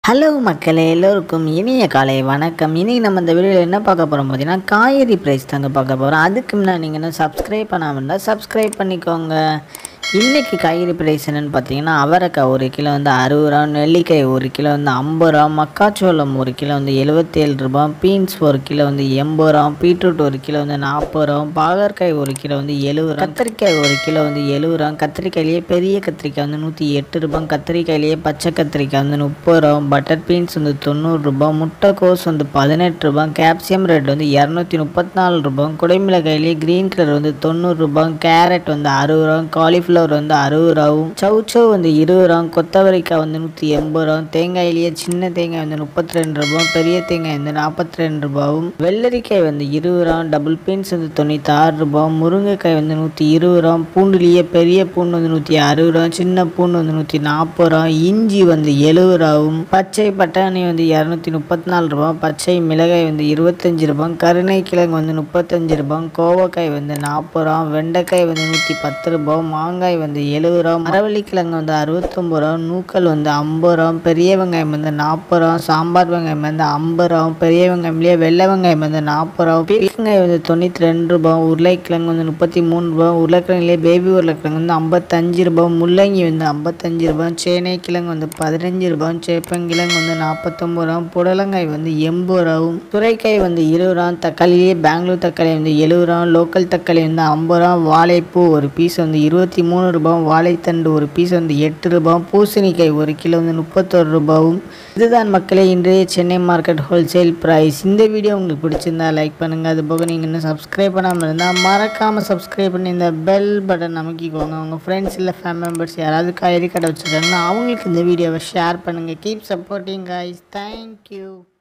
hello மக்களே எல்லோருக்கும் இனிய காலை வணக்கம் இன்னைக்கு நம்ம இந்த வீடியோவில் என்ன பார்க்க போகிறோம் பார்த்தீங்கன்னா காய்கறி ப்ரைஸ் தாங்க பார்க்க போகிறோம் அதுக்கு முன்னாடி நீங்கள் இன்னும் சப்ஸ்கிரைப் பண்ணாமல் இருந்தால் சப்ஸ்கிரைப் பண்ணிக்கோங்க இன்றைக்கி காய்கறி ப்ரைஸ் என்னென்னு பார்த்தீங்கன்னா அவரைக்காய் ஒரு கிலோ வந்து அறுபது ரூபா நெல்லிக்காய் ஒரு கிலோ வந்து ஐம்பது ரூபா மக்காச்சோளம் ஒரு கிலோ வந்து எழுபத்தேழு ரூபா பீன்ஸ் ஒரு கிலோ வந்து எண்பது ரூபா பீட்ரூட் ஒரு கிலோ வந்து நாற்பது ரூபா பாகற்காய் ஒரு கிலோ வந்து எழுபது ரூபா கத்திரிக்காய் ஒரு கிலோ வந்து எழுபது ரூபா கத்திரிக்காயிலேயே பெரிய கத்திரிக்காய் வந்து நூற்றி எட்டு ரூபா கத்திரிக்காயிலேயே பச்சை கத்திரிக்காய் வந்து முப்பது ரூபா பட்டர் பீன்ஸ் வந்து தொண்ணூறு ரூபா முட்டைக்கோஸ் வந்து பதினெட்டு ரூபா கேப்சியம் ரேட் வந்து இரநூத்தி முப்பத்தி நாலு ரூபா குடைமிளகாயிலேயே க்ரீன் கலர் வந்து தொண்ணூறு ரூபா கேரட் வந்து அறுபது ரூபா காலிஃப்ளவர் வந்து அறுபது ரூபாவும் சவுச்சோ வந்து இருபது ரூபா கொத்தவரைக்காய் வந்து நூற்றி எண்பது ரூபா தேங்காயிலேயே சின்ன தேங்காய் வந்து முப்பத்தி ரெண்டு ரூபா பெரிய தேங்காய் வந்து நாற்பத்தி ரெண்டு ரூபாவும் வெள்ளரிக்காய் வந்து இருபது ரூபா டபுள் பீன்ஸ் வந்து தொண்ணூற்றி ஆறு ரூபா முருங்கைக்காய் வந்து நூற்றி இருபது ரூபா பூண்டுலேயே பெரிய பூண்டு வந்து நூற்றி அறுபது ரூபா சின்ன பூண்டு வந்து நூற்றி நாற்பது ரூபா இஞ்சி வந்து எழுபது ரூபாவும் பச்சை பட்டாணி வந்து இரநூத்தி முப்பத்தி நாலு ரூபா பச்சை மிளகாய் வந்து இருபத்தஞ்சி ரூபா கருணை கிழங்கு வந்து முப்பத்தஞ்சு ரூபா கோவக்காய் வந்து நாற்பது ரூபா வெண்டைக்காய் வந்து நூற்றி பத்து ரூபா மாங்காய் வந்து எழுபது ரூபா மரவள்ளிக்கிழங்கு வந்து அறுபத்தொம்பது ரூபா நூக்கல் வந்து ஐம்பது ரூபா பெரிய வெங்காயம் வந்து நாற்பது ரூபா சாம்பார் வெங்காயம் வந்து ஐம்பது ரூபா பெரிய வெங்காயம்லேயே வெள்ளை வெங்காயம் வந்து நாற்பது ரூபா பீர்க்கங்காய் வந்து தொண்ணூற்றி ரெண்டு ரூபா உருளைக்கிழங்கு வந்து முப்பத்தி மூணு ரூபா உருளைக்கிழங்குலேயே பேபி உருளைக்கிழங்கு வந்து ஐம்பத்தஞ்சு ரூபா முள்ளங்கி வந்து ஐம்பத்தஞ்சு ரூபா சேனை கிழங்கு வந்து பதினஞ்சு ரூபா சேப்பங்கிழங்கு வந்து நாற்பத்தொம்பது ரூபா புடலங்காய் வந்து எண்பது ரூபாவும் சுரைக்காய் வந்து இருபது ரூபா தக்காளியே பெங்களூர் தக்காளி வந்து எழுபது ரூபா லோக்கல் தக்காளி வந்து ஐம்பது ரூபா வாழைப்பூ ஒரு பீஸ் வந்து இருபத்தி மூணு ரூபா வாழைத்தண்டு ஒரு பீஸ் வந்து எட்டு ரூபா பூசணிக்காய் ஒரு கிலோ வந்து முப்பத்தொரு ரூபாவும் இதுதான் மக்களே இன்றைய சென்னை மார்க்கெட் ஹோல்சேல் ப்ரைஸ் இந்த வீடியோ உங்களுக்கு பிடிச்சிருந்தா லைக் பண்ணுங்கள் அது போக நீங்கள் இன்னும் சப்ஸ்கிரைப் பண்ணாமல் இருந்தால் மறக்காமல் சப்ஸ்கிரைப் பண்ணி இந்த பெல் பட்டன் அமைக்கிக்கோங்க உங்கள் ஃப்ரெண்ட்ஸ் இல்லை ஃபேமிலி மெம்பர்ஸ் யாராவது காய்கறி கடை வச்சுருக்காங்கன்னா அவங்களுக்கு இந்த வீடியோவை ஷேர் பண்ணுங்கள் கீப் சப்போர்ட்டிங் காய்ஸ் தேங்க்யூ